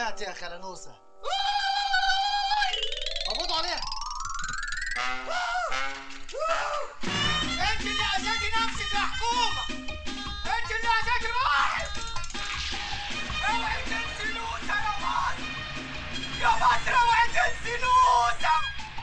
سمعت يا خلنوسة قبضوا عليها انت اللي اذيتي نفسك يا حكومه انت اللي اذيتي روحك اوعي تنسي نوسه يا مصر يا مصر اوعي تنسي نوسه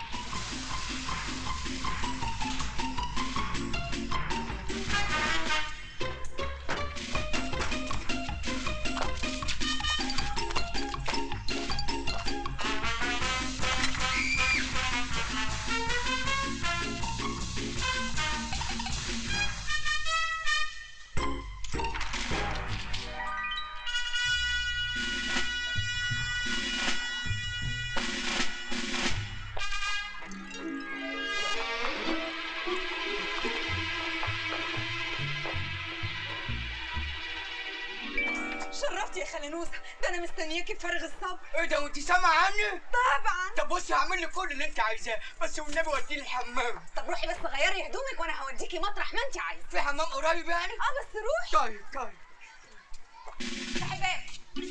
شرفتي يا خلنوسة ده انا مستنياكي بفارغ الصبر ايه ده وانت سامعه عني طبعا طب بصي هعمل لك كل اللي انت عايزاه بس والنبي وديني الحمام طب روحي بس غيري هدومك وانا هوديكي مطرح ما انت عايزه في حمام قريب يعني اه بس روحي طيب طيب افتحي الباب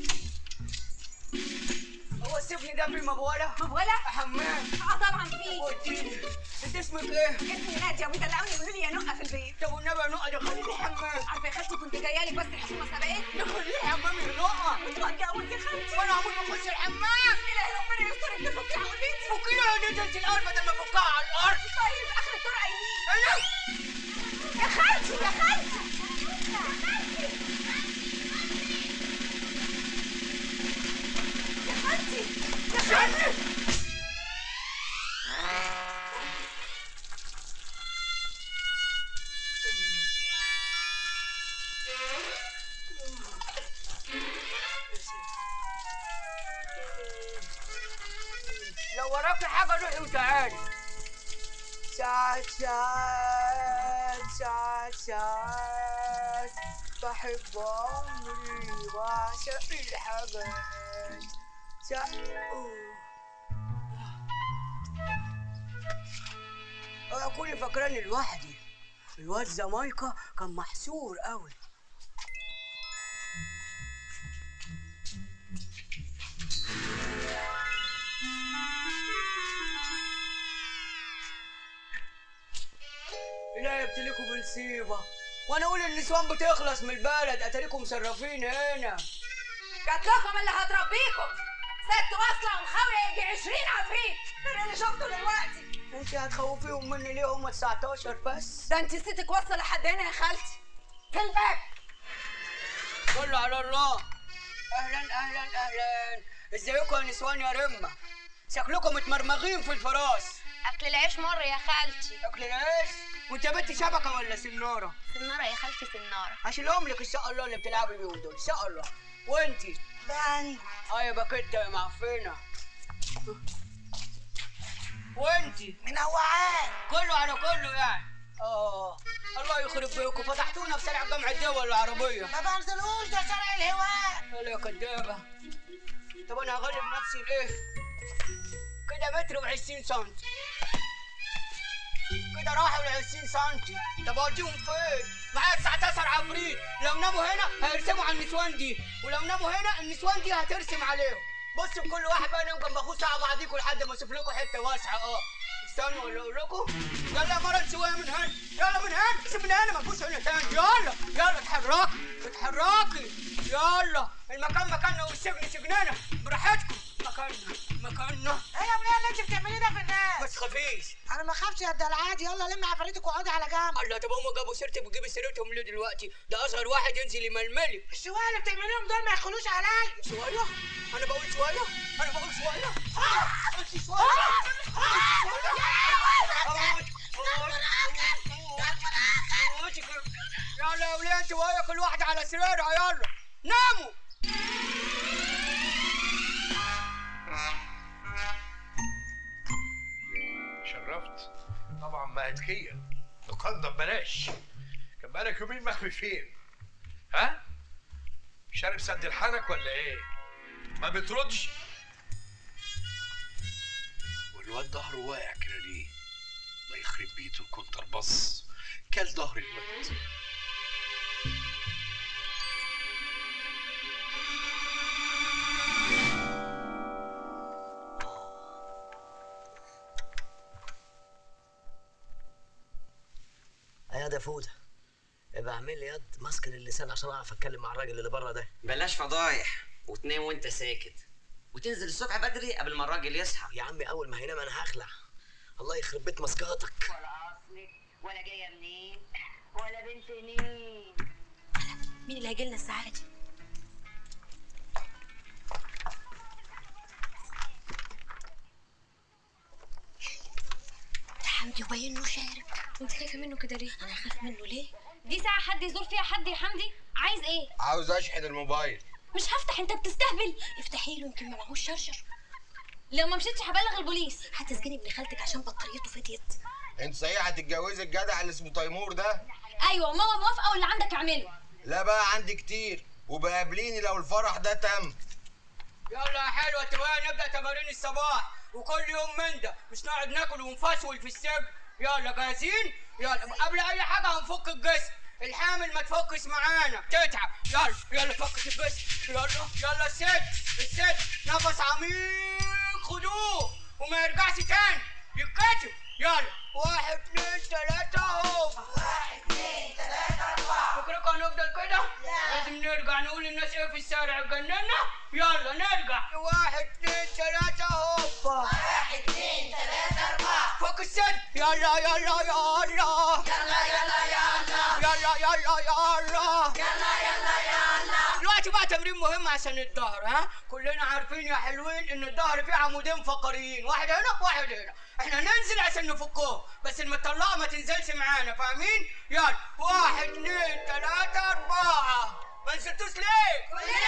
هو السجن ده فيه مبوله مبولة؟ حمام اه طبعا في وديني انت اسمك ايه اسمي نادية وبيدلعوني يقولوا لي يا نقة في البيت طب والنبي يا نقى دخليني الحمام عارفه يا خالتي كنت جايه لك بس الحكومه سبقتني دخليني الحمام يا نقى كنت هتجوز يا خالتي وانا عمري ما اخش الحمام الهي ربنا يسترك تفكي عقلتي فكينا يا نيتا انت الاول بدل ما افكها على الارض طيب اخر الطرقه يمين انا يا خالتي يا خالتي يا خالتي يا خالتي لو وراك حاجه روحي وتعالي ساعات ساعات ساعات ساعات بحب عمري وعشق الحاجات ساعات أنا كل فاكراني لوحدي الواد زمايكا كان محسور قوي لا يبتليكوا بنسيبة وانا اقول النسوان بتخلص من البلد اتاريكم مصرفين هنا جات لكم اللي هتربيكم ست واصله ومخاويه يجي 20 عفريت من اللي شفته دلوقتي انت هتخوفيهم مني ليه هم 19 بس ده انت ستك واصله لحد هنا يا خالتي في الباب كله على الله اهلا اهلا اهلا ازيكم يا نسوان يا رمه شكلكم متمرمغين في الفراس اكل العيش مر يا خالتي اكل العيش وانت بنت شبكه ولا سناره سناره يا خالتي سناره هشيلهم لك ان شاء الله اللي بتلعبي بيهم دول ان شاء الله وانتي يعني اه يا باكيته يا معفنه وانتي منوعات كله على كله يعني اه الله يخرب بيكم فتحتونا في شارع جامعة الدول العربية ما بنزلوش ده شارع الهواء يلا يا كدابة طب انا هغلب نفسي ليه؟ كده متر وعشرين سنتي كده راحوا لعشرين سنتي طب اوديهم فين؟ معايا 19 عفريت لو ناموا هنا هيرسموا على النسوان دي ولو ناموا هنا النسوان دي هترسم عليهم بصوا كل واحد بقى ينام جنب اخوه ساعة بعضيكوا لحد ما اشوف لكم حتة واسعة اه استنوا ولا اقول لكم يلا يا مرة نسويها من هنا يلا من هنا شوف من هنا ما تبص هنا تاني يلا يلا اتحركي اتحركي يلا المكان مكاننا والسجن سجننا براحتكم مكاننا مكاننا ايه يا وليه اللي انت بتعمليه ده في الناس ما تخافيش انا ما اخافش يا الدلعات يلا لم عفاريتك واقعدي على جنب الله طب هم جابوا سيرتي بتجيبي سيرتهم ليه دلوقتي ده اصغر واحد ينزل يململي الشوية اللي بتعمليهم دول ما يدخلوش عليا شوية انا بقول شوية انا بقول شوية آه، انت شوية انت شوية أموت، أموت، أموت، أموت. يلا يا وليه انت وهي كل واحدة على سريرها يلا ناموا شرفت طبعا ما هتخيل لقندة ببلاش كان بقالك يومين مخفي فين ها شارب سد الحنك ولا ايه ما بتردش والواد ظهره واقع كده ليه الله يخرب بيته الكونتر بص كل ظهر الواد فوده ابقى اعمل لي يد ماسك اللسان عشان اعرف اتكلم مع الراجل اللي بره ده بلاش فضايح وتنام وانت ساكت وتنزل الصبح بدري قبل ما الراجل يصحى يا عمي اول ما هينام انا هخلع الله يخرب بيت مسكاتك ولا اصلك ولا جايه منين ولا بنت مين مين اللي هيجي لنا الساعه دي ده حمدي وباين انه شارب وانت خايفه منه كده ليه انا خايف منه ليه دي ساعة حد يزور فيها حد يا حمدي عايز ايه؟ عاوز اشحن الموبايل مش هفتح انت بتستهبل افتحي له يمكن ما معهوش شرشر لو ما مشيتش هبلغ البوليس هتسجني ابن خالتك عشان بطاريته فضيت انت صحيح هتتجوزي الجدع اللي اسمه تيمور ده ايوه ماما موافقة واللي عندك اعمله لا بقى عندي كتير وبقابليني لو الفرح ده تم يلا يا حلوة تواني نبدأ تمارين الصباح وكل يوم من ده مش نقعد ناكل ونفسول في السجن يلا جاهزين؟ يلا قبل أي حاجة هنفك الجسم الحامل ما تفكش معانا تتعب يلا يلا فكش الجسم يلا يلا الست الست نفس عميق خدوه وما يرجعش تاني يتكتم يلا واحد اتنين تلاتة اهو واحد اتنين تلاتة أربعة فكركم هنفضل كده؟ لازم نرجع نقول للناس ايه في الشارع اتجننا؟ يلا نرجع واحد اتنين تلاتة هوبا واحد اتنين تلاتة أربعة فوق السد يلا يلا يلا يلا يلا يلا يلا يلا يلا يلا يلا يلا يلا دلوقتي بقى تمرين مهم عشان الظهر ها كلنا عارفين يا حلوين ان الظهر فيه عمودين فقريين واحد هنا وواحد هنا احنا ننزل عشان نفكهم بس المطلقه ما تنزلش معانا فاهمين يلا واحد اتنين تلاتة أربعة ما نزلتوش ليه؟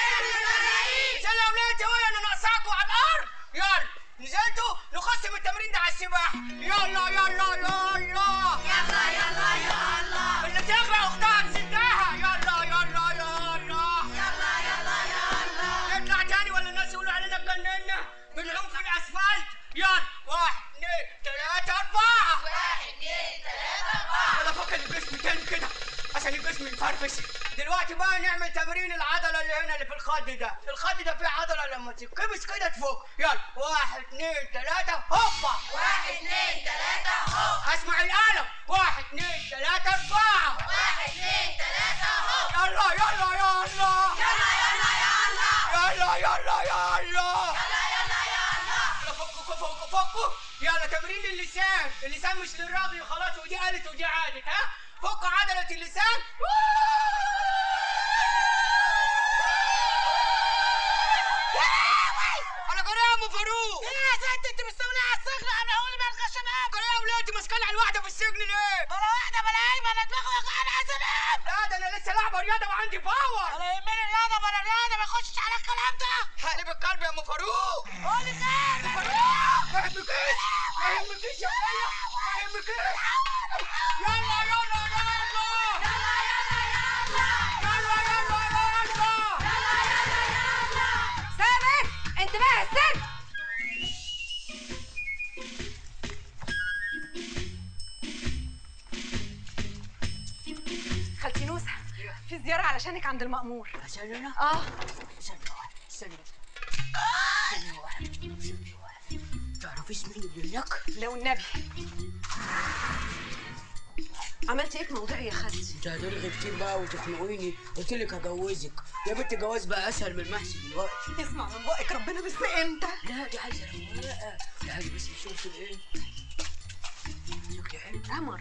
كلنا عشان لو لقيت هو انا ناقصاكوا على الارض يلا نزلتوا نقسم التمرين ده على السباحه يلا يلا يلا يلا يلا يلا يلا اللي تغرق اختها تسدها يلا يلا يلا يلا يلا يلا نطلع تاني ولا الناس يقولوا علينا اتجننا بنعوم في الاسفلت يلا واحد اثنين ثلاثة أربعة واحد اثنين ثلاثة أربعة يلا فك الجسم تاني كده عشان الجسم يفرفش دلوقتي بقى نعمل تمرين العضلة اللي هنا اللي في الخد ده الخد ده فيه عضلة لما تتكبس كده تفك يلا واحد اثنين ثلاثة هوبا واحد اثنين ثلاثة هوب اسمع القلم واحد اثنين ثلاثة أربعة واحد اثنين ثلاثة هوب يلا يلا يلا يلا يلا يلا يلا يلا يلا يلا فكوا فكوا فكوا يلا تمرين اللسان اللسان مش للراجل خلاص ودي قالت ودي عادت ها فكوا عضلة اللسان انا قرية ام فاروق ايه يا ست انت مستولي على السجن انا هقول مالك شباب قرية ولادي ماسكاني على الواحدة في السجن ليه؟ بلا واحده بلا ايمن انا دماغي وجعاني عايز انام لا ده انا لسه لاعبة رياضة وعندي باور ولا يهمني الرياضه ولا الرياضه ما يخشش على الكلام ده حقلب القلب يا ام فاروق قول لي خير ما يهمكيش ما يهمكيش يا خيا ما يهمكيش يلا يلا يلا يلا يلا يلا يلا ثابت انتباه السد خالتي نوسة في زيارة علشانك عند المأمور عشان انا اه استنى واحد استنى استنى واحد استنى واحد تعرفيش مين اللي هناك؟ لو النبي عملتي ايه في موضوعي يا خالتي؟ انت هترغي كتير بقى وتخنقيني قلت لك هجوزك يا بنت الجواز بقى اسهل من المحسن دلوقتي اسمع من بقك ربنا بس امتى؟ لا دي عايزه رواقه دي عايزه بس نشوف ايه شكلي حلو قمر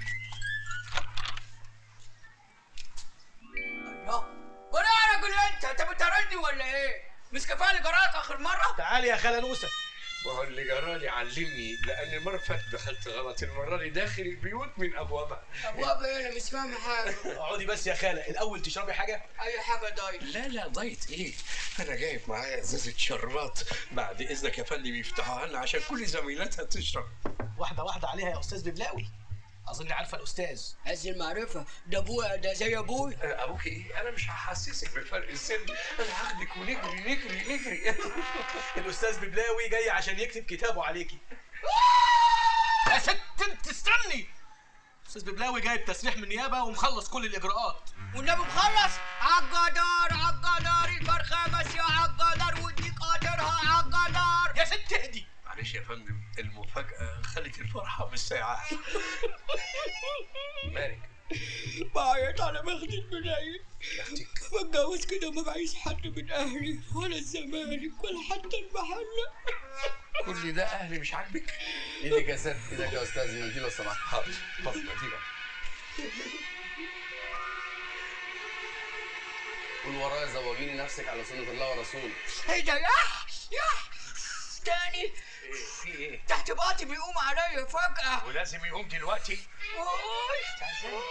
الله ولا يا راجل انت انت بتطردني ولا ايه؟ مش كفايه جراك اخر مره؟ تعالي يا خاله نوسه ما هو اللي جرالي علمني لان المره اللي فاتت دخلت غلط المره دي داخل البيوت من ابوابها ابواب ايه انا مش فاهم حاجه اقعدي بس يا خاله الاول تشربي حاجه اي حاجه دايت لا لا دايت ايه انا جايب معايا ازازه شربات بعد اذنك يا فندم يفتحوها لنا عشان كل زميلاتها تشرب واحده واحده عليها يا استاذ ببلاوي اظن عارفه الاستاذ عز المعرفه ده ابويا ده زي ابوي آه، ابوك ايه انا مش هحسسك بفرق السن انا هاخدك ونجري نجري نجري الاستاذ ببلاوي جاي عشان يكتب كتابه عليكي يا ست انت استني استاذ ببلاوي جايب تسريح من النيابه ومخلص كل الاجراءات والنبي مخلص عالجدار عالجدار الفرخه بس يا عالجدار ودي قادرها عالجدار يا ست اهدي معلش يا فندم المفاجاه خلت الفرحه بالساعه مالك بعيط على بختي المنيل بتجوز كده ما بعيش حد من اهلي ولا الزمالك ولا حتى المحله كل ده اهلي مش عاجبك ايدك يا ست ايدك يا استاذ منديل لو سمحت حاضر طب نتيجه قول ورايا زوجيني نفسك على سنة الله ورسوله ايه ده يا يا تاني في ايه تحت باطي بيقوم عليا فجأة ولازم يقوم دلوقتي أوي.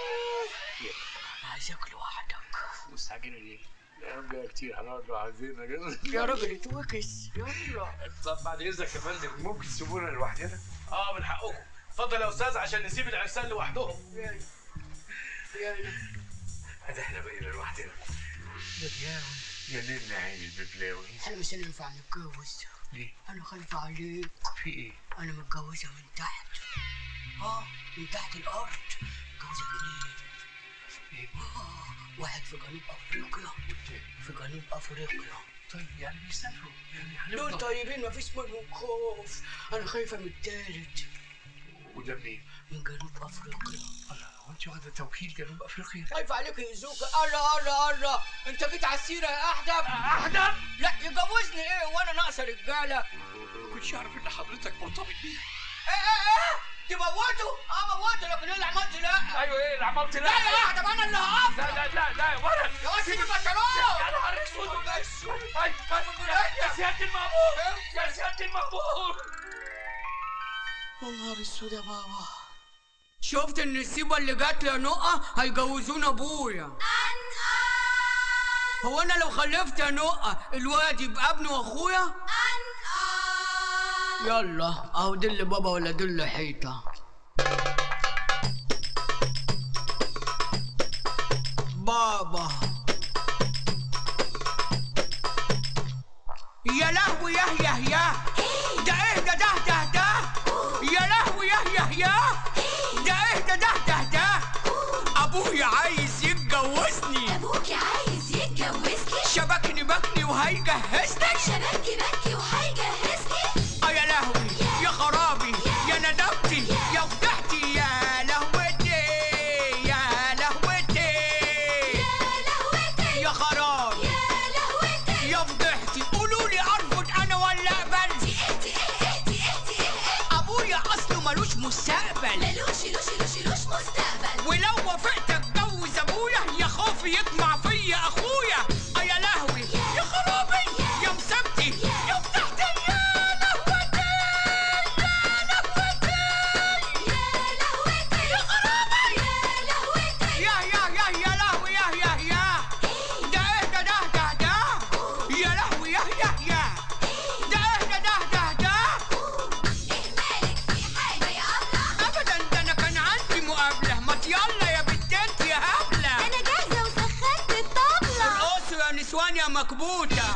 عايزك لوحدك مستعجلين ليه؟ يا رب يا كتير هنقعد لوحدنا كده يا راجل اتوكس يلا طب بعد اذنك يا فندم ممكن تسيبونا لوحدنا؟ اه من حقكم اتفضل يا استاذ عشان نسيب العرسان لوحدهم هذا احنا بقينا لوحدنا يا بياوي يا ليل عيني الببلاوي احنا مش هينفع نتجوز ليه؟ انا خايفة عليك في ايه؟ انا متجوزة من تحت اه من تحت الارض متجوزة اتنين آه، واحد في جنوب افريقيا في جنوب افريقيا طيب يعني بيسافروا يعني دول هنفضل طيبين مفيش منهم خوف انا خايفة من التالت وده منين؟ من جنوب افريقيا الله هو انت واخده توكيل جنوب افريقيا؟ خايف عليك يأذوك الله الله الله انت جيت على السيرة يا احدب احدب لا يجوزني ايه وانا ناقصة رجالة ما كنتش اعرف ان حضرتك مرتبط بيها ايه ايه ايه تموته اه موته لكن ايه اللي عملت لا ايوه ايه اللي عملت لا يا احدب انا اللي هقف لا لا لا لا يا ولد يا واد سيب البنطلون يا نهار اسود هاي هاي يا سياده المأمور يا سياده المأمور يا نهار اسود يا بابا شفت النسيبة اللي جات لي نقة هيجوزونا ابويا هو انا لو خلفت يا نقة الواد يبقى ابني واخويا يلا اهو دل بابا ولا دل حيطة بابا يا لهوي يا يا يا ده ايه ده ده ده ده يا لهوي يا يا يا ده ايه ده ده ده ده ابويا عايز يتجوزني ابوكي عايز يتجوزكي شبكني بكني وهيجهزني شبكي بكي وهيجهزكي اه يا لهوي يا خرابي يا ندمتي يا فضحتي يا لهوتي يا لهوتي يا لهوتي يا خرابي يا لهوتي يا فضحتي قولوا لي ارفض انا ولا اقبل اهدي اهدي اهدي اهدي اهدي ابويا اصله ملوش مستقبل ملوش لوش لوش لوش مستقبل ولو وافقت اتجوز ابويا يا خوفي يطمع فيا اخويا اه يا لهوي يا خرابي يا مسبتي يا فتحتي يا لهوتي يا لهوتي يا لهوتي يا خرابي يا لهوتي يا يا يا يا لهوي يا يا يا ده ايه ده ده ده ده يا لهوي يا يا يا ده ايه ده ده ده ده ايه مالك في حاجه يا ابله ابدا ده انا كان عندي مقابله ما يلا يا بنت انت يا هبله انا جاهزه وسخنت الطبله ارقصوا يا نسوان يا مكبوته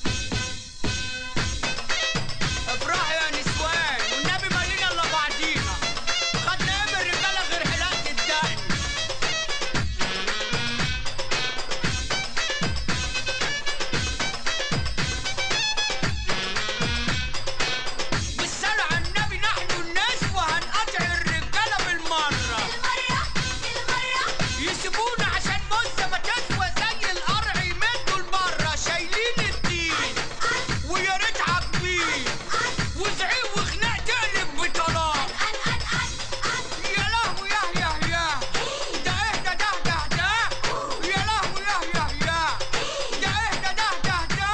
افرحوا يا نسوان والنبي ما لينا الا بعضينا خدنا ايه من الرجاله غير حلاقه الدقن بالصلاة على النبي نحن الناس وهنقطع الرجاله بالمره المره المره يسيبونا عشان مزة ما تسوى زي القرع يمدوا لبره شايلين الدين ويا ريت عاجبين وزعيق وخناق تقلب بطلاق ان ان ان ان يا لهوي يا يا يا ده ايه ده ده ده ده يا لهوي يا يا يا ده ايه ده ده ده ده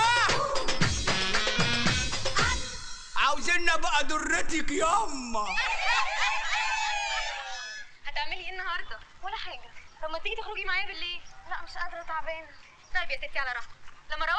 عاوزيننا بقى درتك ياما هتعملي ايه النهارده ولا حاجه طب ما تيجي تخرجي معايا بالليل لا مش قادره تعبانه طيب يا ستي على راحتك لما اروح